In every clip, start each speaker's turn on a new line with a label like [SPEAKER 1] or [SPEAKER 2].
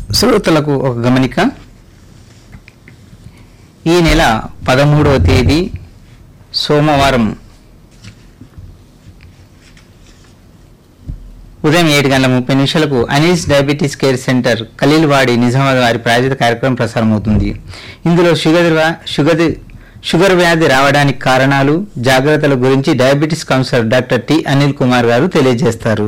[SPEAKER 1] శ్రోతలకు ఒక గమనిక ఈ నెల పదమూడవ తేదీ సోమవారం ఉదయం ఏడు గంటల ముప్పై నిమిషాలకు Anees diabetes care centre Khaleelwadi Nizamabad వారి ప్రాయోజిత కార్యక్రమం ప్రసారమవుతుంది ఇందులో షుగర్ వ్యా- షుగర్ షుగర్ వ్యాధి రావడానికి కారణాలు జాగ్రత్తల గురించి diabetes counsellor doctor T Anil Kumar garu తెలియజేస్తారు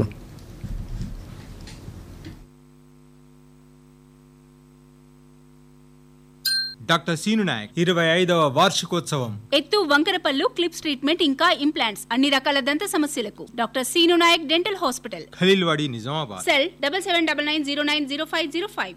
[SPEAKER 2] డాక్టర్ సీను నాయక్ ఇరవై ఐదవ వార్షికోత్సవం
[SPEAKER 3] ఎత్తు వంకరపల్లు క్లిప్స్ ట్రీట్మెంట్ ఇంకా ఇంప్లాంట్స్ అన్ని రకాల దంత సమస్యలకు doctor Seenu Nayak dental hospital
[SPEAKER 2] Khaleelwadi Nizamabad
[SPEAKER 3] cell double seven double nine zero nine zero five zero five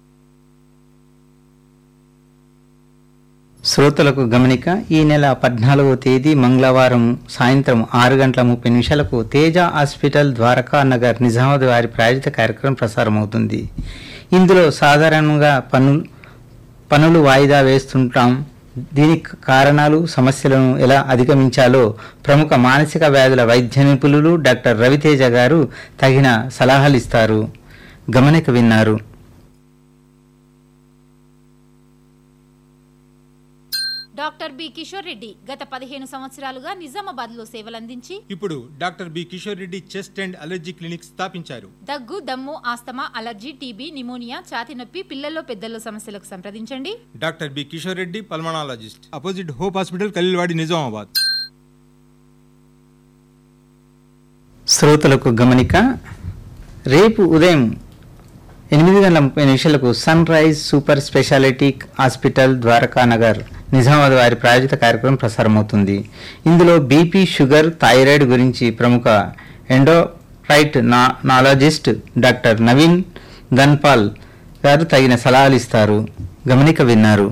[SPEAKER 1] శ్రోతలకు గమనిక ఈ నెల పద్నాలుగవ తేదీ మంగళవారం సాయంత్రం ఆరు గంటల ముప్పై నిమిషాలకు తేజ హాస్పిటల్ ద్వారకా నగర్ నిజామాబాద్ వారి ప్రాయోజిత కార్యక్రమం ప్రసారమవుతుంది ఇందులో సాధారణంగా పనులు పనులు వాయిదా వేస్తుంటాం దీనికి కారణాలు సమస్యలను ఎలా అధిగమించాలో ప్రముఖ మానసిక వ్యాధుల వైద్య నిపుణులు డాక్టర్ రవితేజ గారు తగిన సలహాలు ఇస్తారు గమనిక విన్నారు
[SPEAKER 4] డాక్టర్ బి కిషోర్ రెడ్డి గత పదిహేను సంవత్సరాలుగా నిజామాబాద్ లో సేవలందించి
[SPEAKER 2] ఇప్పుడు doctor B Kishore Reddy chest and allergy clinic స్థాపించారు
[SPEAKER 4] దగ్గు దమ్ము ఆస్తమా అలర్జీ టీబీ నిమోనియా ఛాతి నొప్పి పిల్లల్లో పెద్దల్లో సమస్యలకు సంప్రదించండి
[SPEAKER 2] doctor B Kishore Reddy pulmonologist opposite Hope hospital Khaleelwadi Nizamabad
[SPEAKER 1] శ్రోతలకు గమనిక రేపు ఉదయం ఎనిమిది గంటల ముప్పై నిమిషాలకు Sunrise super speciality hospital Dwaraka Nagar Nizamabad వారి ప్రాయోజిత కార్యక్రమం ప్రసారమవుతుంది ఇందులో బీపీ షుగర్ థైరాయిడ్ గురించి ప్రముఖ ఎండోక్రైట్ నా నాలజిస్ట్ డాక్టర్ నవీన్ ధన్పాల్ గారు తగిన సలహాలు ఇస్తారు గమనిక విన్నారు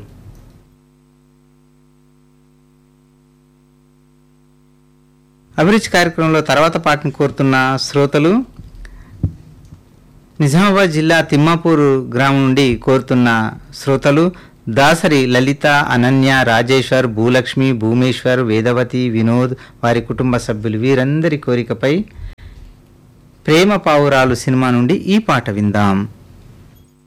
[SPEAKER 1] అభిరుచి కార్యక్రమంలో తర్వాత పాటను కోరుతున్న శ్రోతలు నిజామాబాద్ జిల్లా తిమ్మాపూర్ గ్రామం నుండి కోరుతున్న శ్రోతలు దాసరి లలిత అనన్య రాజేశ్వర్ భూలక్ష్మి భూమేశ్వర్ వేదవతి వినోద్ వారి కుటుంబ సభ్యులు వీరందరి కోరికపై ప్రేమ పావురాలు సినిమా నుండి ఈ పాట విందాం